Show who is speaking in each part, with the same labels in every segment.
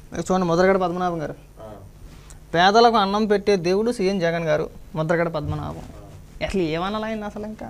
Speaker 1: చూడండి ముద్రగడ పద్మనాభం గారు
Speaker 2: ఆ,
Speaker 1: పేదలకు అన్నం పెట్టే దేవుడు సీఎం జగన్ గారు ముద్రగడ పద్మనాభం అసలు ఏమనాలి ఆయన అసలు ఇంకా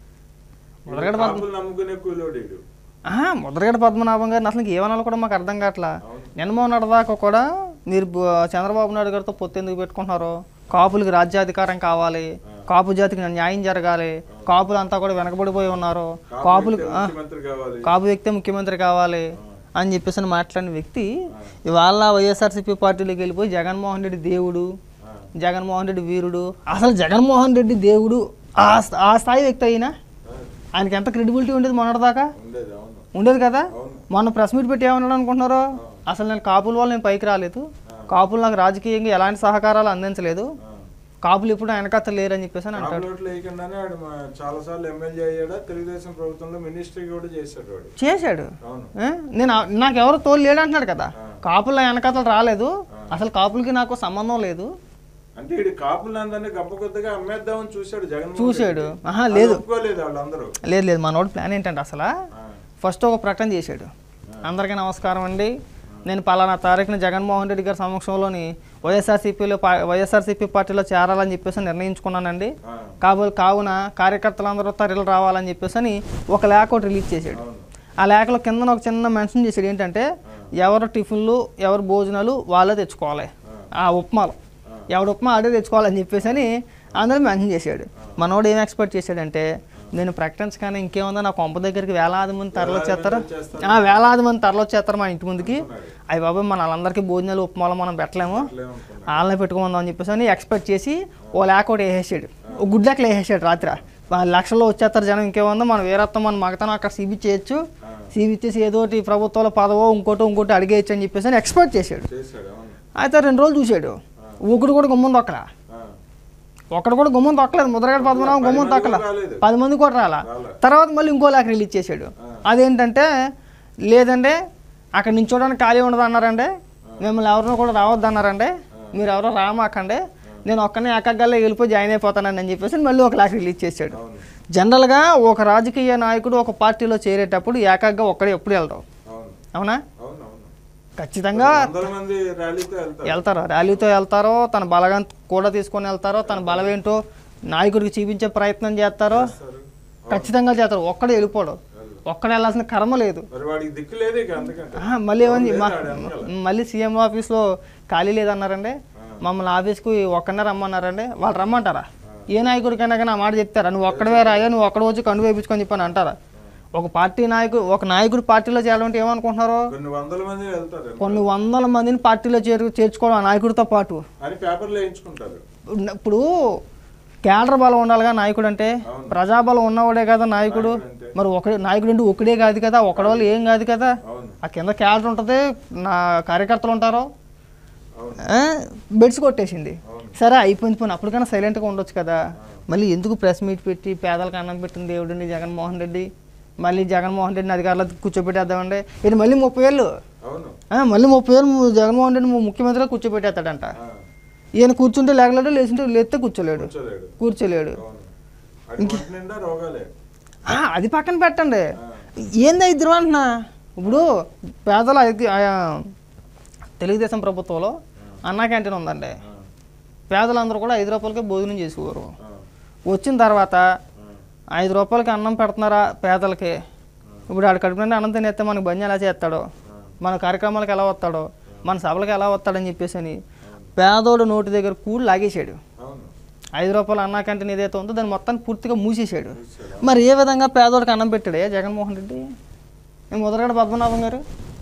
Speaker 1: ముద్రగడ పద్మ
Speaker 2: కాపులు నమ్ముకునే కూలోడీడు
Speaker 1: ఆహా, ముద్రగడ పద్మనాభం గారిని అసలు ఏమనాలో కూడా మాకు అర్థం కావట్లా నిన్న దాకా కూడా మీరు బ- చంద్రబాబు నాయుడు గారితో పొత్తు ఎందుకు పెట్టుకుంటున్నారు కాపులకి రాజ్యాధికారం కావాలి కాపు జాతికి న్యాయం జరగాలి కాపులు అంతా కూడా వెనకబడిపోయి ఉన్నారు కాపులు ఆ,
Speaker 2: ముఖ్యమంత్రి కావాలి
Speaker 1: కాపు వ్యక్తి ముఖ్యమంత్రి కావాలి అని చెప్పేసి అని మాట్లాడిన వ్యక్తి ఇవాళ వైఎస్ఆర్సీపీ పార్టీలోకి వెళ్ళిపోయి జగన్మోహన్ రెడ్డి దేవుడు
Speaker 2: ఆ,
Speaker 1: జగన్మోహన్ రెడ్డి వీరుడు అసలు జగన్మోహన్ రెడ్డి దేవుడు ఆ స్థా- ఆ స్థాయి వ్యక్తి అయినా ఆయనకి ఎంత క్రెడిబిలిటీ ఉండేది మొన్నటిదాకా
Speaker 2: ఉండేది అవును
Speaker 1: ఉండేది కదా
Speaker 2: అవును
Speaker 1: మొన్న ప్రెస్ మీట్ పెట్టి ఏమన్నాడు అనుకుంటున్నారు అసలు నేను కాపుల వల్ల నేను పైకి రాలేదు కాపులు నాకు రాజకీయంగా ఎలాంటి సహకారాలు అందించలేదు
Speaker 2: ఆ.
Speaker 1: కాపులు ఇప్పుడు వెనకత్త లేరని చెప్పేసి అని అంటాడు
Speaker 2: కాపులోట్లు వేయకుండానే ఆడు చాలా సార్లు ఎమ్మెల్యే అయ్యాడా తెలుగుదేశం ప్రభుత్వంలో మినిస్ట్రీ కూడా చేశాడు వాడు
Speaker 1: చేశాడు
Speaker 2: అవును
Speaker 1: ఏ? నేను ఆ- నాకు ఎవరు తోలు లేడు అంటున్నాడు కదా కాపుల వెనకతలు రాలేదు అసలు కాపులకి నాకు సంబంధం లేదు
Speaker 2: అంటే ఇడు కాపులందరినీ గొప్ప కొద్దిగా అమ్మేద్దామని చూశాడు జగన్
Speaker 1: చూశాడు ఆహా లేదు
Speaker 2: ఒప్పుకోలేదు వాళ్ళందరూ
Speaker 1: లేదు లేదు మనోడు ప్లాన్ ఏంటంటే అసలు
Speaker 2: ఆ,
Speaker 1: ఫస్ట్ ఒక ప్రకటన చేశాడు అందరికీ నమస్కారం అండి నేను పలానా తారీఖున జగన్మోహన్ రెడ్డి గారి సమక్షంలోని వైఎస్ఆర్సీపీలో పా వైఎస్ఆర్సీపీ పార్టీలో చేరాలని చెప్పేసి నిర్ణయించుకున్నానండి
Speaker 2: ఆ,
Speaker 1: కాబోలు కావున కార్యకర్తలందరూ తరలి రావాలని చెప్పేసి అని ఒక లేఖ ఒకటి రిలీజ్ చేశాడు
Speaker 2: అవును
Speaker 1: ఆ లేఖలో కింద ఒక చిన్న మెన్షన్ చేశాడు ఏంటంటే ఎవరు టిఫిన్లు ఎవరు భోజనాలు వాళ్ళే తెచ్చుకోవాలి ఆ ఉప్మాలు ఎవడు ఉప్మా ఆడే తెచ్చుకోవాలని చెప్పేసి అని అందరూ మెన్షన్ చేశాడు మనోడు ఏం ఎక్స్పెక్ట్ చేశాడంటే నేను ప్రకటించగానే ఇంకేముందో నా కొంప దగ్గరికి వేలాది మంది తరలొచ్చేస్తారు
Speaker 2: వచ్చేస్తారు.
Speaker 1: ఆ, వేలాది మంది తరలొచ్చేస్తారు మా ఇంటి ముందుకి అయ్యి బాబాయ్ మన వాళ్ళందరికీ భోజనాలు ఉప్మాలు మనం పెట్టలేము
Speaker 2: అట్లేమనుకున్నా
Speaker 1: వాళ్ళని పెట్టుకుందాం అని చెప్పేసి అని ఎక్స్పెక్ట్ చేసి ఓ లేక ఒకటి వేసేసాడు ఓ గుడ్ లెక్కలు వేసేసాడు రాత్రి వాళ్ళ లక్షల్లో వచ్చేస్తారు జనం ఇంకేముందో మనం వేరత్వం మన మగతనం అక్కడ సీబీ చేయొచ్చు సీబీ ఇచ్చేసి ఏదో ఒకటి ప్రభుత్వంలో పదవో ఇంకోటి ఇంకోటి అడిగేయచ్చు అని చెప్పేసి అని ఎక్స్పెక్ట్ చేశాడు
Speaker 2: చేశాడు అవును
Speaker 1: అయితే రెండు రోజులు చూశాడు ఒకడు కూడా గుమ్మం దొక్కల
Speaker 2: ఆ,
Speaker 1: ఒకడు కూడా గుమ్మం దొక్కలేదు ముద్రగడ పద్మనాభం గుమ్మం
Speaker 2: మంది
Speaker 1: దొక్కల
Speaker 2: కూడా రాలేదు.
Speaker 1: పది మంది కూడా రాలా
Speaker 2: రాలే.
Speaker 1: తర్వాత మళ్ళీ ఇంకో లేఖ రిలీజ్ చేశాడు అదేంటంటే లేదండి అక్కడ నించోడానికి ఖాళీ ఉండదు అన్నారండి మిమ్మల్ని ఎవరినో కూడా రావద్దు అన్నారండి మీరు ఎవరో రామాకండి నేను ఒక్కనే ఏకగ్గల్లో వెళ్ళిపోయి జాయిన్ అయిపోతానండి అని చెప్పేసి మళ్ళీ ఒక లేఖ రిలీజ్ చేశాడు
Speaker 2: అవును
Speaker 1: జనరల్గా ఒక రాజకీయ నాయకుడు ఒక పార్టీలో చేరేటప్పుడు ఏకాగ్గా ఒక్కడే ఎప్పుడు వెళ్తావు
Speaker 2: అవును
Speaker 1: అవునా
Speaker 2: అవును అవును
Speaker 1: ఖచ్చితంగా
Speaker 2: వందల మంది ర్యాలీతో వెళ్తారు
Speaker 1: వెళ్తారు ర్యాలీతో వెళ్తారో తన బలగం కూడా తీసుకొని వెళ్తారో తన బలం ఏంటో నాయకుడికి చూపించే ప్రయత్నం చేస్తారో
Speaker 2: చేస్తారు.
Speaker 1: ఖచ్చితంగా చేస్తారు ఒక్కడే వెళ్ళిపోడు ఒక్కడే వెళ్ళాల్సిన కర్మ లేదు
Speaker 2: మరి వాడికి దిక్కు లేదు ఇక అందుకంటే
Speaker 1: ఆహా, మళ్ళీ ఏమంది
Speaker 2: లేదు,
Speaker 1: మా-
Speaker 2: ఆడ వెనకాల.
Speaker 1: మళ్ళీ సీఎం ఆఫీస్లో ఖాళీ లేదన్నారండి మమ్మల్ని ఆఫీస్కి ఒక్కనే రమ్మన్నారండి వాళ్ళు రమ్మంటారా ఏ నాయకుడికైనా కానీ ఆ మాట చెప్తారా నువ్వు ఒక్కడవే రాయా నువ్వు ఒక్కడ వచ్చి కండు వేయించుకొని చెప్పని అంటారా ఒక పార్టీ నాయకుడు ఒక నాయకుడు పార్టీలో చేరాలంటే ఏమనుకుంటున్నారు
Speaker 2: కొన్ని వందల మంది వెళ్తారు
Speaker 1: కొన్ని వందల మందిని పార్టీలో చేరు చేర్చుకోవడం ఆ నాయకుడితో పాటు
Speaker 2: అని పేపర్లో వేయించుకుంటారు
Speaker 1: ఉన్న- ఇప్పుడు కేడర్ బలం ఉండాలిగా నాయకుడు అంటే ప్రజాబలం ఉన్నవాడే కదా నాయకుడు
Speaker 2: అంటే.
Speaker 1: మరి ఒకడే నాయకుడు అంటే ఒకడే కాదు కదా ఒకడి వల్ల ఏం కాదు కదా
Speaker 2: అవును
Speaker 1: ఆ కింద క్యాడర్ ఉంటుంది నా కార్యకర్తలు ఉంటారు
Speaker 2: అవును
Speaker 1: ఆ, బెడ్స్ కొట్టేసింది
Speaker 2: అవును.
Speaker 1: సరే అయిపోయింది పోనీ అప్పటికైనా సైలెంట్గా ఉండొచ్చు కదా మళ్ళీ ఎందుకు ప్రెస్ మీట్ పెట్టి పేదలకు అన్నం పెట్టిన దేవుడిని జగన్మోహన్ రెడ్డి మళ్ళీ జగన్మోహన్ రెడ్డిని అధికారులు కూర్చోబెట్టేద్దామండి ఇది మళ్ళీ ముప్పై ఏళ్ళు
Speaker 2: అవును
Speaker 1: ఆ, మళ్ళీ ముప్పై ఏళ్ళు జగన్మోహన్ రెడ్డి ముఖ్యమంత్రిగా కూర్చోబెట్టేస్తాడంట
Speaker 2: ఆ,
Speaker 1: ఈయన కూర్చుంటే లేగలేడు లేచింటే లేస్తే కూర్చోలేడు
Speaker 2: కూర్చోలేడు
Speaker 1: కూర్చోలేడు
Speaker 2: అవును అది ఒంటి నిండా రోగాలే
Speaker 1: ఆ, అది పక్కన పెట్టండి
Speaker 2: ఆ,
Speaker 1: ఏందా ఇద్దరు అంటున్నా ఇప్పుడు పేదల ఐక్య- ఆ, తెలుగుదేశం ప్రభుత్వంలో అన్నా క్యాంటీన్ ఉందండి
Speaker 2: ఆ,
Speaker 1: పేదలందరూ కూడా ఐదు రూపాయలకే భోజనం చేసేవారు
Speaker 2: ఆ,
Speaker 1: వచ్చిన తర్వాత ఐదు రూపాయలకి అన్నం పెడుతున్నారా పేదలకి ఇప్పుడు ఆడ కడుపు నిండా అన్నం తినేస్తే మనకి బండి ఎలా చేస్తాడో మన కార్యక్రమాలకు ఎలా వస్తాడో మన సభలకు ఎలా వస్తాడని చెప్పేసి అని పేదోడు నోటి దగ్గర కూడి లాగేశాడు
Speaker 2: అవును
Speaker 1: ఐదు రూపాయలు అన్నా క్యాంటీన్ ఏదైతే ఉందో దాన్ని మొత్తాన్ని పూర్తిగా మూసేశాడు మరి ఏ విధంగా పేదోడికి అన్నం పెట్టాడే జగన్మోహన్ రెడ్డి నేను మొదలగడ పద్మనాభం గారు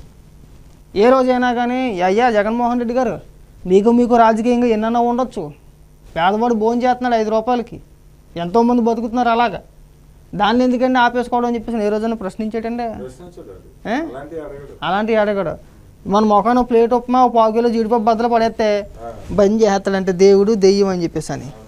Speaker 1: ఏ రోజైనా కానీ అయ్యా జగన్మోహన్ రెడ్డి గారు మీకు మీకు రాజకీయంగా ఎన్నన్నా ఉండొచ్చు పేదవాడు భోజనం చేస్తున్నాడు ఐదు రూపాయలకి ఎంతోమంది బతుకుతున్నారు అలాగా దాన్ని ఎందుకండి ఆపేసుకోవడం అని చెప్పేసి ఏ రోజైనా ప్రశ్నించాడండి
Speaker 2: ప్రశ్నించడు వాడు.
Speaker 1: ఏ?
Speaker 2: అలాంటివి అడగడు
Speaker 1: అలాంటివి అడగడు మన మొఖాన ప్లేట్ ఉప్మా ఓ పావు కిలో జీడిపప్పు బద్దలు పడేస్తే
Speaker 2: ఆ,
Speaker 1: బంద్ చేస్తాడంటే దేవుడు దెయ్యం అని చెప్పేసి అని
Speaker 2: అవును.